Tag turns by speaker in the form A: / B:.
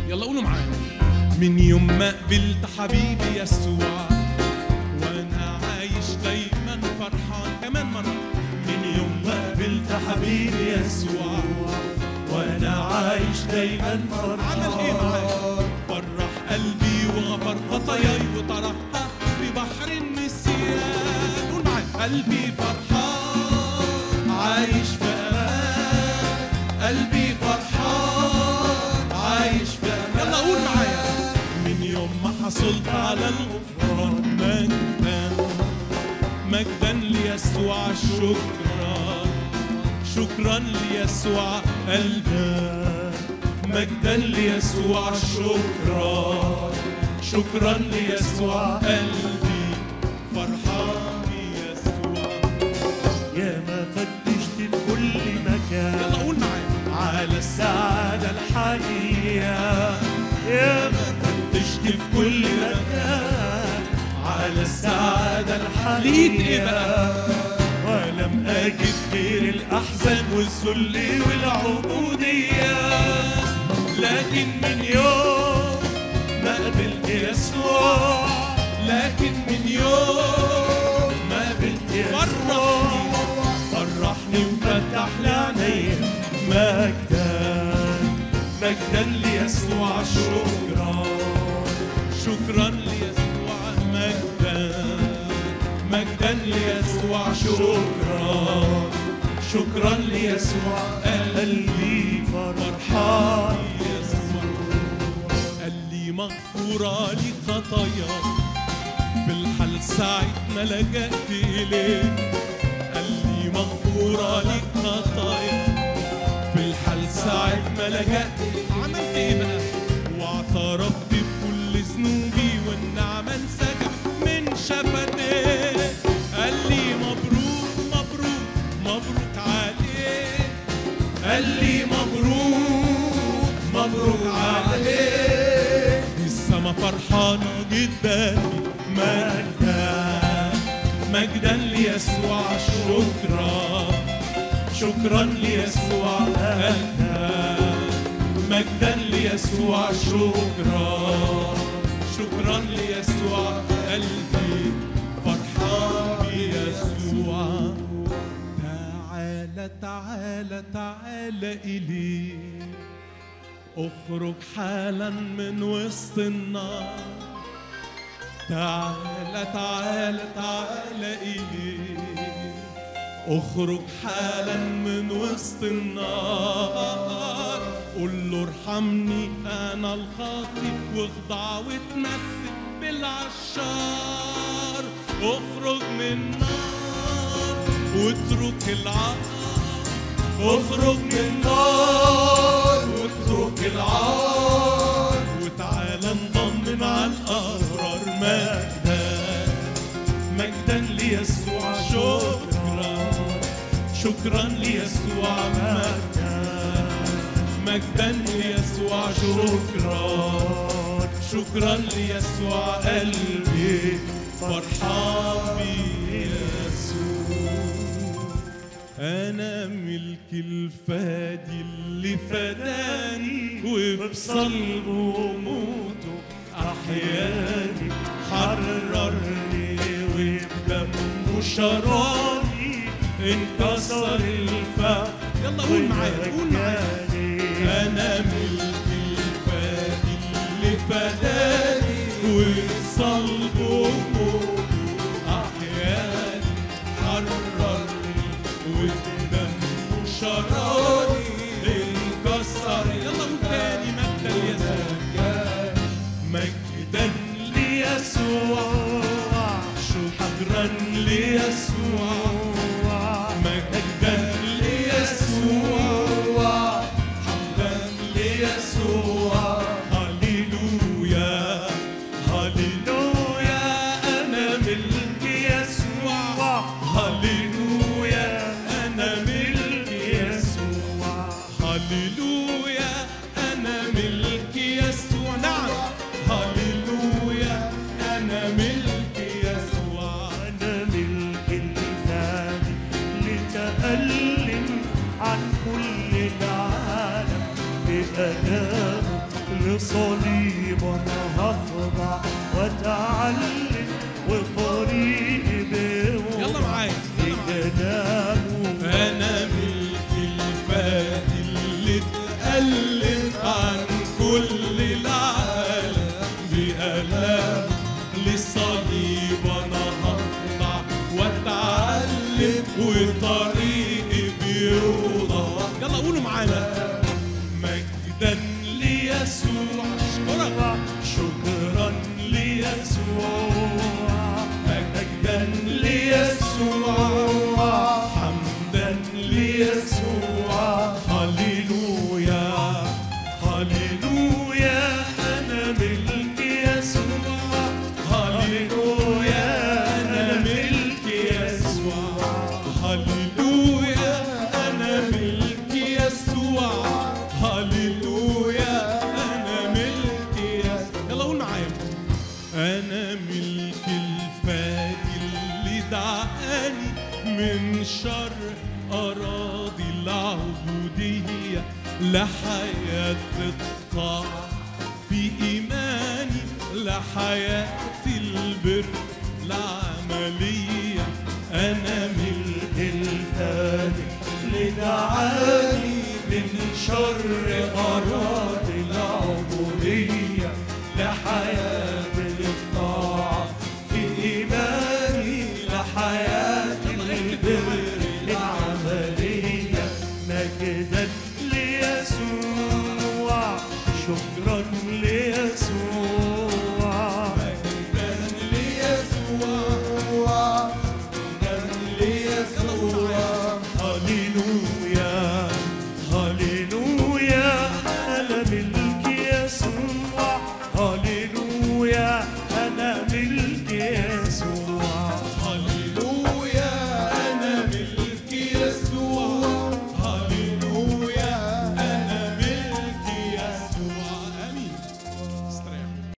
A: يلا قولوا معايا من يوم ما قبلت حبيبي يسوع وانا عايش دايما فرحان كمان مرة من يوم ما قبلت حبيبي يسوع
B: وانا عايش دايما فرحان
A: عمل ايه معايا فرح قلبي وغفر خطاياي وطرحها في بحر النسيان قول معايا قلبي فرحان عايش في امان قلبي فرحان عايش في امان يلا قول معايا من يوم ما حصلت على الغفران مجدا مجدا ليسوع شكرا شكرا ليسوع قلبي مجدا ليسوع شكرا شكرا ليسوع قلبي فرحان بيسوع
B: يا ما فتشت في كل مكان
A: يلا قول معايا
B: على السعادة الحقيقية يا ما فتشت في كل مكان على السعادة
A: لقيت ايه بقى
B: الحقيقية ولم أجد غير الأحزان والذل والعبودية لكن من يوم ما قبلت يسوع
A: لكن من يوم
B: ما قبلت يسوع
A: فرحني
B: فرحني وفتح لي عيني مجدا مجدا ليسوع شكرا
A: شكرا ليسوع مجدا مجدا ليسوع شكرا شكرا ليسوع
B: قلبي فرحان
A: قال لي مغفورة لي خطايا في الحال ساعة ما لجأت إليك قال لي مغفورة لي خطايا في الحال ساعة ما لجأت إليك عملت إيه بقى؟ واعترفت بكل ذنوبي والنعمة انسكبت من شفتيه قال لي مبروك مبروك مبروك عليك قال لي مبروك مبروك عليك السما فرحانة جدا مجدا مجدا ليسوع شكرا شكرا ليسوع مجدا مجدا ليسوع شكرا شكرا ليسوع قلبي فرحان بيسوع تعالى تعالى تعالى إلي اخرج حالا من وسط النار تعالى تعالى تعالى إلي اخرج حالا من وسط النار قول له ارحمني انا الخاطئ واخضع وتمسك بالعشار اخرج من النار واترك العار اخرج من النار واترك العار وتعالى انضم مع الأبرار مجدا مجدا ليسوع شكرا شكرا ليسوع مجدا مجدا ليسوع شكرا شكرا ليسوع قلبي فرحان بيسوع أنا ملك الفادي اللي فداني وبصلبه وموته أحياني حررني وبدمه شراني انكسر الفم يلا قول معايا قول معايا أنا ملك الفادي اللي فداني وبصلبه وموته أحياني حررني ودمه شراني انكسر يلا قول تاني مجدا ليسوع مجدا ليسوع شكرا ليسوع مجدا ليسوع حمدا ليسوع هللويا هللويا انا ملك يسوع هللويا انا ملك يسوع هللويا انا ملك يسوع نعم هللويا انا ملك يسوع
B: أنا ملك الفادي لتألم عن كل العالم بألامه لصليب انا هخضع واتعلم وطريقي بيوضع
A: يلا معايا
B: في
A: يلا معايا
B: كلامه
A: انا ملك الفات اللي اتقلب عن كل العالم بألام للصليب انا هخضع واتعلم وطريقي بيوضع يلا قولوا معانا مجدا ليسوع اشكرك
B: شكرا ليسوع
A: مجدا ليسوع حمدا ليسوع هللويا هللويا انا ملك يسوع هللويا انا ملك يسوع هللويا انا ملك يسوع هللويا انا ملك يسوع يلا قول معايا أنا ملك الفادي اللي دعاني من شر أراضي العبودية لحياة الطاعة في إيماني لحياة البر العملية أنا ملك
B: الفادي اللي دعاني من شر أراضي العبودية لحياة الطاعة في إيماني لحياة البر العملية مجدا ليسوع شكرا